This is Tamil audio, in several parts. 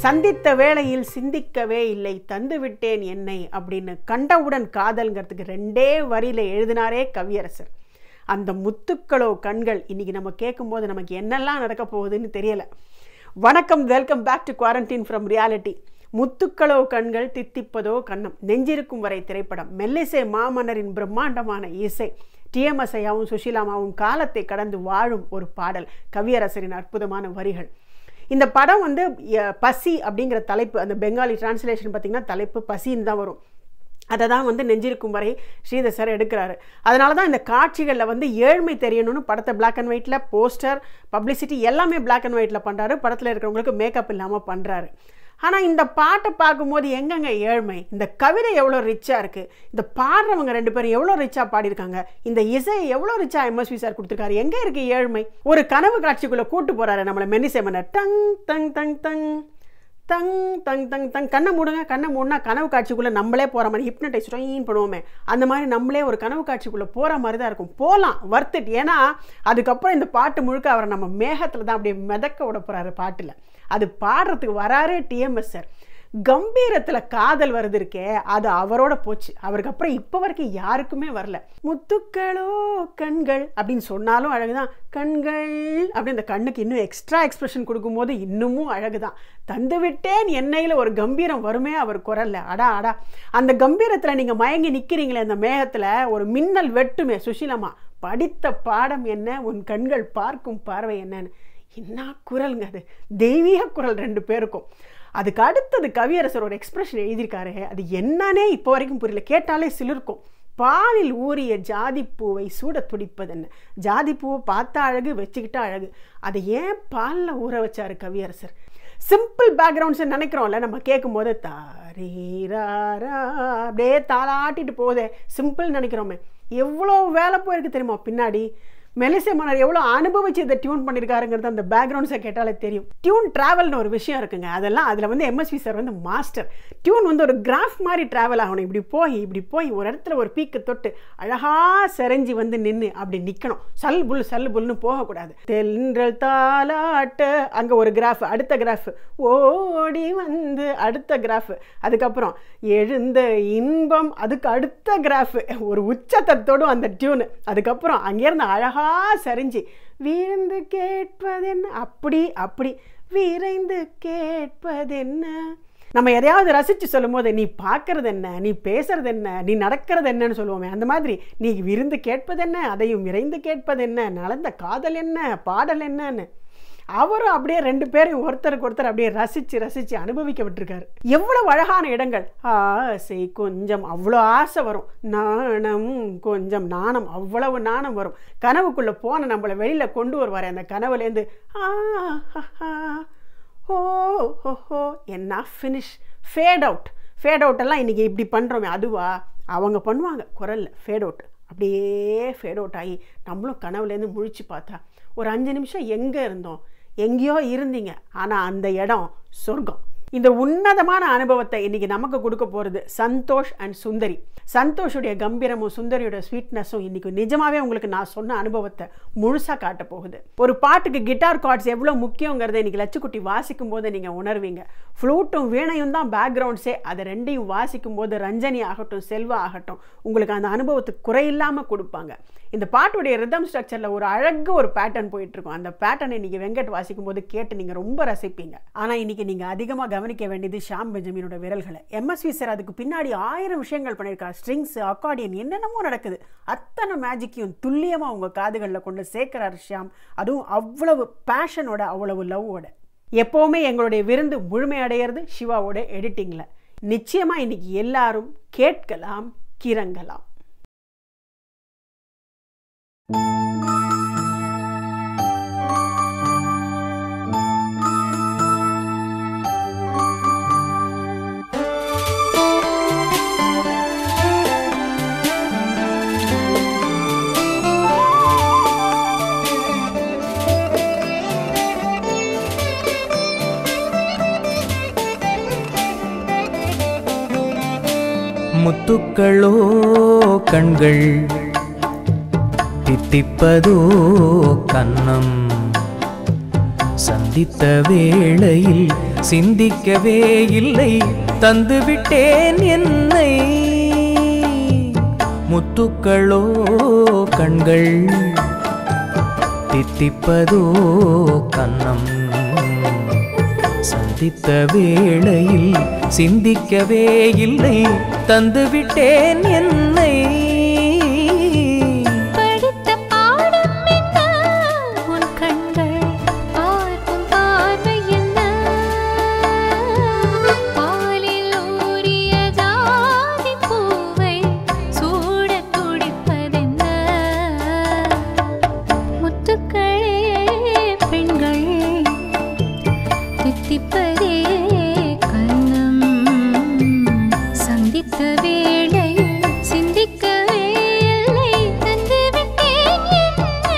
சந்தித்த வேளையில் சிந்திக்கவே இல்லை தந்து விட்டேன் என்னை அப்படின்னு கண்டவுடன் காதல்ங்கிறதுக்கு ரெண்டே வரியில எழுதினாரே கவியரசர் அந்த முத்துக்களோ கண்கள் இன்னைக்கு நம்ம கேட்கும்போது நமக்கு என்னெல்லாம் நடக்க போகுதுன்னு தெரியல வணக்கம் welcome back to quarantine from reality முத்துக்களோ கண்கள் தித்திப்பதோ கண்ணம் நெஞ்சிருக்கும் வரை திரைப்படம் மெல்லிசை மாமன்னரின் பிரம்மாண்டமான இசை டிஎம்எஸ் ஐயாவும் சுஷீலாமாவும் காலத்தை கடந்து வாழும் ஒரு பாடல் கவியரசரின் அற்புதமான வரிகள் இந்த படம் வந்து அஹ், பசி அப்படிங்கிற தலைப்பு அந்த பெங்காலி டிரான்ஸ்லேஷன் பார்த்திங்கன்னா தலைப்பு பசின்னு தான் வரும் அதை தான் வந்து நெஞ்சிருக்கும் வரை ஸ்ரீதர் சார் எடுக்கிறாரு அதனால தான் இந்த காட்சிகளில் வந்து ஏழ்மை தெரியணும்னு படத்தை பிளாக் அண்ட் ஒயிட்டில் போஸ்டர் பப்ளிசிட்டி எல்லாமே பிளாக் அண்ட் ஒயிட்டில் பண்ணுறாரு படத்தில் இருக்கிறவங்களுக்கு மேக்கப் இல்லாமல் பண்ணுறாரு ஆனால் இந்த பாட்டை பார்க்கும்போது எங்கங்க ஏழ்மை இந்த கவிதை எவ்வளோ ரிச்சாக இருக்குது இந்த பாடுறவங்க ரெண்டு பேரும் எவ்வளோ ரிச்சாக பாடியிருக்காங்க இந்த இசையை எவ்வளோ ரிச்சாக எம்எஸ்வி சார் கொடுத்துருக்காரு எங்கே இருக்குது ஏழ்மை ஒரு கனவு காட்சிக்குள்ளே கூட்டு போகிறாரு நம்மளை மென்னிசேமனர் டங் தங் தங் தங் தங் தங் தங் தங் கண்ணை மூடுங்க கண்ணை மூடினா கனவு காட்சிக்குள்ளே நம்மளே போகிற மாதிரி ஹிப்னடைஸ் ட்ரெயின் பண்ணுவோமே அந்த மாதிரி நம்மளே ஒரு கனவு காட்சிக்குள்ளே போகிற மாதிரி தான் இருக்கும் போகலாம் வர்த்துட் ஏன்னா அதுக்கப்புறம் இந்த பாட்டு முழுக்க அவரை நம்ம மேகத்தில் தான் அப்படியே மிதக்க விட போகிறாரு பாட்டில் அது பாடுறதுக்கு வராரே டிஎம்எஸ் சார் கம்பீரத்தில் காதல் வருது இருக்கே அது அவரோட போச்சு அவருக்கு அப்புறம் இப்போ வரைக்கும் யாருக்குமே வரல முத்துக்களோ கண்கள் அப்படின்னு சொன்னாலும் அழகுதான் கண்கள் அப்படி அந்த கண்ணுக்கு இன்னும் எக்ஸ்ட்ரா எக்ஸ்பிரஷன் கொடுக்கும்போது இன்னமும் அழகுதான் தந்து விட்டேன் எண்ணெயில் ஒரு கம்பீரம் வருமே அவர் குரல்ல அடா அடா அந்த கம்பீரத்தில் நீங்கள் மயங்கி நிற்கிறீங்களே அந்த மேகத்தில் ஒரு மின்னல் வெட்டுமே சுஷீலம்மா படித்த பாடம் என்ன உன் கண்கள் பார்க்கும் பார்வை என்னன்னு என்ன குரலுங்க அது தெய்வீக குரல் ரெண்டு பேருக்கும் அதுக்கு அடுத்தது கவியரசர் ஒரு எக்ஸ்பிரஷன் எழுதியிருக்காரு அது என்னன்னே இப்போ வரைக்கும் புரியல கேட்டாலே சிலிர்க்கும் பாலில் ஊறிய ஜாதிப்பூவை சூட துடிப்பது என்ன ஜாதிப்பூவை பார்த்தா அழகு வச்சுக்கிட்டா அழகு அதை ஏன் பாலில் ஊற வச்சாரு கவியரசர் சிம்பிள் பேக்ரவுண்ட்ஸ் நினைக்கிறோம்ல நம்ம கேட்கும்போது தாரீராரா அப்படியே தாளாட்டிட்டு போதே சிம்பிள் நினைக்கிறோமே எவ்வளோ வேலை போயிருக்கு தெரியுமா பின்னாடி மெலிசை மன்னர் எவ்வளோ அனுபவிச்சு இதை டியூன் பண்ணியிருக்காருங்கிறது அந்த பேக்ரவுண்ட்ஸை கேட்டாலே தெரியும் டியூன் ட்ராவல்னு ஒரு விஷயம் இருக்குங்க அதெல்லாம் அதில் வந்து எம்எஸ்வி சார் வந்து மாஸ்டர் டியூன் வந்து ஒரு கிராஃப் மாதிரி ட்ராவல் ஆகணும் இப்படி போய் இப்படி போய் ஒரு இடத்துல ஒரு பீக்கை தொட்டு அழகாக செறைஞ்சி வந்து நின்று அப்படி நிற்கணும் சல் புல் சல் புல்னு போகக்கூடாது தென்றல் தாலாட்டு அங்கே ஒரு கிராஃப் அடுத்த கிராஃப் ஓடி வந்து அடுத்த கிராஃப் அதுக்கப்புறம் எழுந்த இன்பம் அதுக்கு அடுத்த கிராஃப் ஒரு உச்சத்தத்தோடும் அந்த டியூனு அதுக்கப்புறம் அங்கேருந்து அழகா சரிஞ்சு வீழ்ந்து கேட்பதென்ன அப்படி அப்படி விரைந்து கேட்பதென்ன நம்ம எதையாவது ரசித்து சொல்லும்போது நீ பார்க்கறது என்ன நீ பேசுறது என்ன நீ நடக்கிறது என்னன்னு சொல்லுவோமே அந்த மாதிரி நீ விருந்து கேட்பது என்ன அதையும் விரைந்து கேட்பது என்ன நடந்த காதல் என்ன பாடல் என்னன்னு அவரும் அப்படியே ரெண்டு பேரையும் ஒருத்தருக்கு ஒருத்தர் அப்படியே ரசித்து ரசித்து அனுபவிக்க விட்டுருக்காரு எவ்வளவு அழகான இடங்கள் ஆசை கொஞ்சம் அவ்வளோ ஆசை வரும் நாணம் கொஞ்சம் நாணம் அவ்வளவு நாணம் வரும் கனவுக்குள்ளே போன நம்மளை வெளியில் கொண்டு வருவார் அந்த கனவுலேருந்து ஆ ஹா, ஹா, ஓ ஹோ ஹோ என்ன finish fade out fade out எல்லாம் இன்றைக்கி இப்படி பண்ணுறோமே அதுவா அவங்க பண்ணுவாங்க குரலில் ஃபேட் அவுட் அப்படியே ஃபேட் அவுட் ஆகி நம்மளும் கனவுலேருந்து முழிச்சு பார்த்தா ஒரு அஞ்சு நிமிஷம் எங்கே இருந்தோம் எங்கேயோ இருந்தீங்க ஆனால் அந்த இடம் சொர்க்கம் இந்த உன்னதமான அனுபவத்தை இன்னைக்கு நமக்கு கொடுக்க போகிறது சந்தோஷ் அண்ட் சுந்தரி சந்தோஷுடைய கம்பீரமும் சுந்தரியோட ஸ்வீட்னஸும் இன்னைக்கு நிஜமாவே உங்களுக்கு நான் சொன்ன அனுபவத்தை முழுசாக காட்ட போகுது ஒரு பாட்டுக்கு கிட்டார் கார்ட்ஸ் எவ்வளோ முக்கியங்கிறத இன்னைக்கு லட்சுக்குட்டி வாசிக்கும் போது நீங்கள் உணர்வீங்க ஃப்ளூட்டும் வீணையும் தான் பேக்ரவுண்ட்ஸே அதை ரெண்டையும் வாசிக்கும் போது ரஞ்சனி ஆகட்டும் செல்வா ஆகட்டும் உங்களுக்கு அந்த அனுபவத்துக்கு குறையில்லாமல் கொடுப்பாங்க இந்த பாட்டுடைய ரிதம் ஸ்ட்ரக்சரில் ஒரு அழகு ஒரு பேட்டர்ன் போயிட்டு இருக்கும் அந்த பேட்டர்னை இன்னைக்கு வெங்கட் வாசிக்கும் போது கேட்டு நீங்கள் ரொம்ப ரசிப்பீங்க ஆனால் இன்னைக்கு நீங்கள் அதிகமாக கவனிக்க வேண்டியது ஷாம் பெஞ்சமினோட விரல்களை எம்எஸ்வி சார் அதுக்கு பின்னாடி ஆயிரம் விஷயங்கள் பண்ணியிருக்காரு ஸ்ட்ரிங்ஸ் அக்கார்டியன் என்னென்னமோ நடக்குது அத்தனை மேஜிக்கையும் துல்லியமாக உங்கள் காதுகளில் கொண்டு சேர்க்கிறாரு ஷியாம் அதுவும் அவ்வளவு பேஷனோட அவ்வளவு லவ்வோட எப்போவுமே எங்களுடைய விருந்து முழுமையடைகிறது சிவாவோட எடிட்டிங்கில் நிச்சயமாக இன்னைக்கு எல்லாரும் கேட்கலாம் கிறங்கலாம் முத்துக்களோ கண்கள் தித்திப்பதோ கன்னம் சந்தித்த வேளையில் சிந்திக்கவே இல்லை தந்துவிட்டேன் என்னை முத்துக்களோ கண்கள் தித்திப்பதோ கன்னம் சந்தித்த வேளையில் சிந்திக்கவே இல்லை தந்துவிட்டேன் என்னை படித்த பாடம் என்ன உன் கண்கள் பார்க்கும் பார்வை என்ன பாலில் ஊறிய ஜாதி பூவை சூடத் துடிப்பதென்ன முத்துக்களே பெண்கள் தித்திப்பதே கண்ணம் சந்தித்த வேளையில் சிந்திக்கவே இல்லை தந்துவிட்டேன் என்னை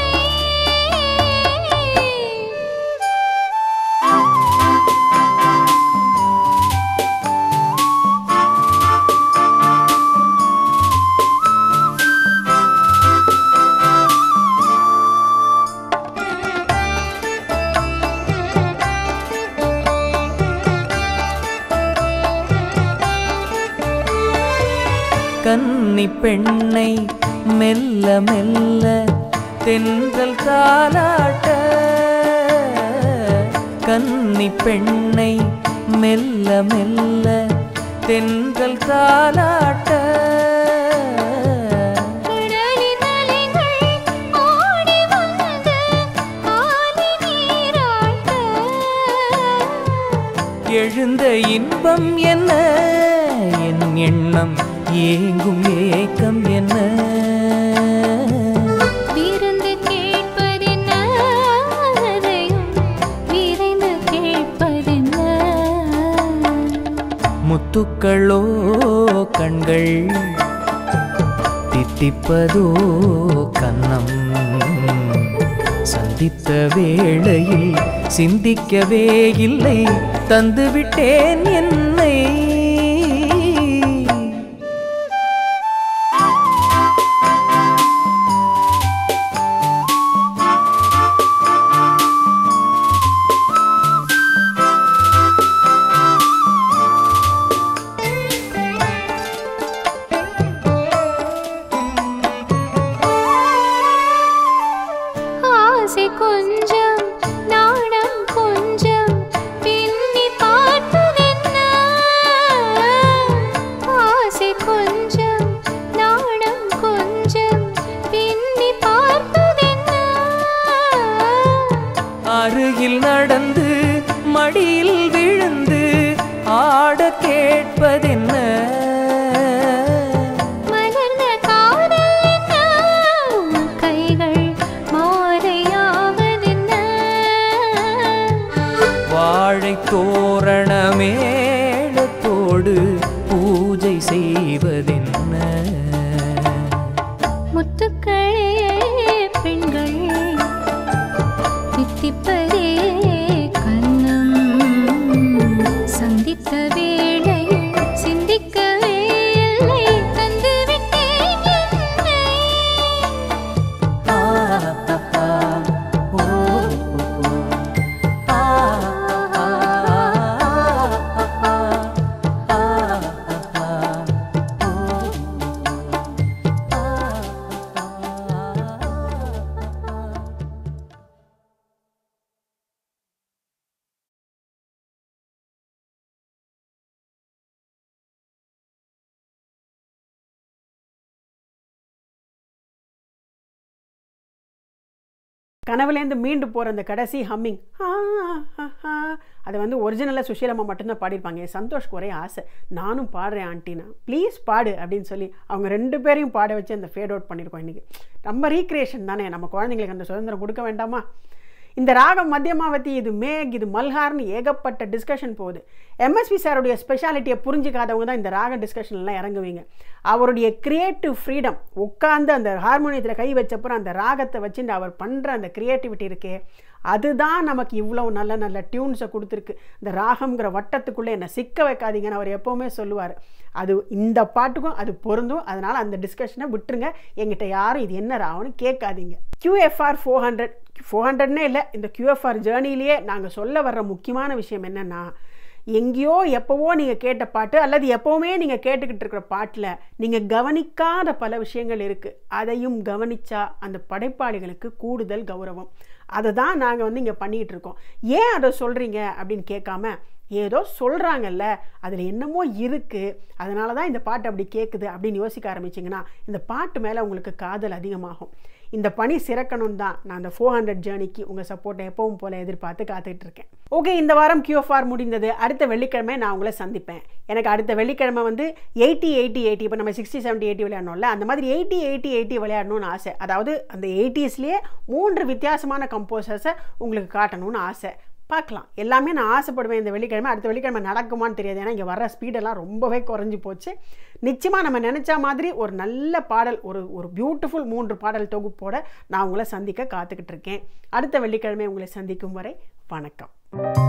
கன்னி பெண்ணை மெல்ல மெல்ல தென்றல் தாலாட்ட கன்னி பெண்ணை மெல்ல மெல்ல தென்றல் தாலாட்ட கடலின் அலைகள் ஓடி வந்து ஆலி நீராட்ட எழுந்த இன்பம் என்ன என் எண்ணம் ஏங்கும் ஏக்கம் என்ன விருந்து கேட்பதென்ன அதையும் விரைந்து கேட்பதென்ன முத்துக்களோ கண்கள் தித்திப்பதோ கன்னம் சந்தித்த வேளையில் சிந்திக்கவே இல்லை தந்துவிட்டேன் என்னை ஆசை கொஞ்சம் நாணம் கொஞ்சம் பின்னி பார்ப்பதென்ன ஆசை கொஞ்சம் நாணம் கொஞ்சம் பின்னி பார்ப்பதென்ன அருகில் நடந்து மடியில் விழுந்து ஆட கேட்பதென்ன மலர்ந்த காதல் என்ன உன் கைகள் மாலையாவதென்ன வாழை தோரண மேளத்தோடு பூஜை செய்வதென்ன முத்துக்களே பெண்கள் தித்திப்பதே கண்ணம் சந்தித்த வேளையில் சிந்திக்கவே இல்லை தந்துவிட்டேன் என்னை ஆ, ஆ, ஆ, ஓ, ஓ, ஓ. ஆ, ஆ, ஆ, ஆ, ஆ, ஆ, ஓ, கனவுலேருந்து மீண்டு போகிற அந்த கடைசி ஹம்மிங் அதை வந்து ஒரிஜினலாக சுஷீலம்மா மட்டும்தான் பாடியிருப்பாங்க என் சந்தோஷ்க்கு ஒரே ஆசை நானும் பாடுறேன் ஆண்டினா ப்ளீஸ் பாடு அப்படின்னு சொல்லி அவங்க ரெண்டு பேரையும் பாட வச்சு அந்த ஃபேட் அவுட் பண்ணியிருக்கோம் இன்றைக்கி நம்ம ரீக்ரியேஷன் தானே நம்ம குழந்தைங்களுக்கு அந்த சுதந்திரம் கொடுக்க வேண்டாமா இந்த ராகம் மத்தியமாவதி இது மேக் இது மல்ஹார்னு ஏகப்பட்ட டிஸ்கஷன் போகுது எம்எஸ்வி சாருடைய ஸ்பெஷாலிட்டியை புரிஞ்சிக்காதவங்க தான் இந்த ராக டிஸ்கஷன்லாம் இறங்குவீங்க அவருடைய கிரியேட்டிவ் ஃப்ரீடம் உட்காந்து அந்த ஹார்மோனியத்தில் கை வச்சப்புறம் அந்த ராகத்தை வச்சுட்டு அவர் பண்ணுற அந்த க்ரியேட்டிவிட்டி இருக்கே அதுதான் நமக்கு இவ்வளோ நல்ல நல்ல டியூன்ஸை கொடுத்துருக்கு இந்த ராகம்ங்கிற வட்டத்துக்குள்ளே என்னை சிக்க வைக்காதீங்கன்னு அவர் எப்போவுமே சொல்லுவார் அது இந்த பாட்டுக்கும் அது பொருந்தும் அதனால் அந்த டிஸ்கஷனை விட்டுருங்க எங்கிட்ட யாரும் இது என்ன ராகம்னு கேட்காதீங்க QFR ஃபோர் ஹண்ட்ரட் ஃபோர் ஹண்ட்ரட்னே இல்லை இந்த கியூஎஃப்ஆர் ஜேர்னிலேயே நாங்கள் சொல்ல வர்ற முக்கியமான விஷயம் என்னென்னா எங்கேயோ எப்போவோ நீங்கள் கேட்ட பாட்டு அல்லது எப்போவுமே நீங்கள் கேட்டுக்கிட்டு இருக்கிற பாட்டில் நீங்கள் கவனிக்காத பல விஷயங்கள் இருக்குது அதையும் கவனிச்சா அந்த படைப்பாளிகளுக்கு கூடுதல் கௌரவம் அதை தான் நாங்கள் வந்து இங்கே பண்ணிக்கிட்டு இருக்கோம் ஏன் அதை சொல்கிறீங்க அப்படின்னு கேட்காம ஏதோ சொல்கிறாங்கல்ல அதில் என்னமோ இருக்குது அதனால தான் இந்த பாட்டு அப்படி கேட்குது அப்படின்னு யோசிக்க ஆரம்பிச்சிங்கன்னா இந்த பாட்டு மேலே உங்களுக்கு காதல் அதிகமாகும் இந்த பணி சிறக்கணும் தான் நான் அந்த ஃபோர் ஹண்ட்ரட் ஜேர்னிக்கு உங்கள் சப்போர்ட்டை எப்பவும் போல எதிர்பார்த்து காத்துட்டு இருக்கேன் ஓகே இந்த வாரம் கியூஎஃப்ஆர் முடிந்தது அடுத்த வெள்ளிக்கிழமை நான் உங்களை சந்திப்பேன் எனக்கு அடுத்த வெள்ளிக்கிழமை வந்து எயிட்டி எயிட்டி எயிட்டி இப்போ நம்ம சிக்ஸ்டி செவன்ட்டி எயிட்டி விளையாடணும்ல அந்த மாதிரி எயிட்டி எயிட்டி எயிட்டி விளையாடணும்னு ஆசை அதாவது அந்த எயிட்டிஸ்லேயே மூன்று வித்தியாசமான கம்போசர்ஸை உங்களுக்கு காட்டணும்னு ஆசை பார்க்கலாம் எல்லாமே நான் ஆசைப்படுவேன் இந்த வெள்ளிக்கிழமை அடுத்த வெள்ளிக்கிழமை நடக்குமான்னு தெரியாது ஏன்னா இங்கே வர ஸ்பீடெல்லாம் ரொம்பவே குறைஞ்சி போச்சு நிச்சயமாக நம்ம நினச்ச மாதிரி ஒரு நல்ல பாடல் ஒரு ஒரு பியூட்டிஃபுல் மூன்று பாடல் தொகுப்போட நான் உங்களை சந்திக்க காத்துக்கிட்டு இருக்கேன் அடுத்த வெள்ளிக்கிழமை உங்களை சந்திக்கும் வரை வணக்கம்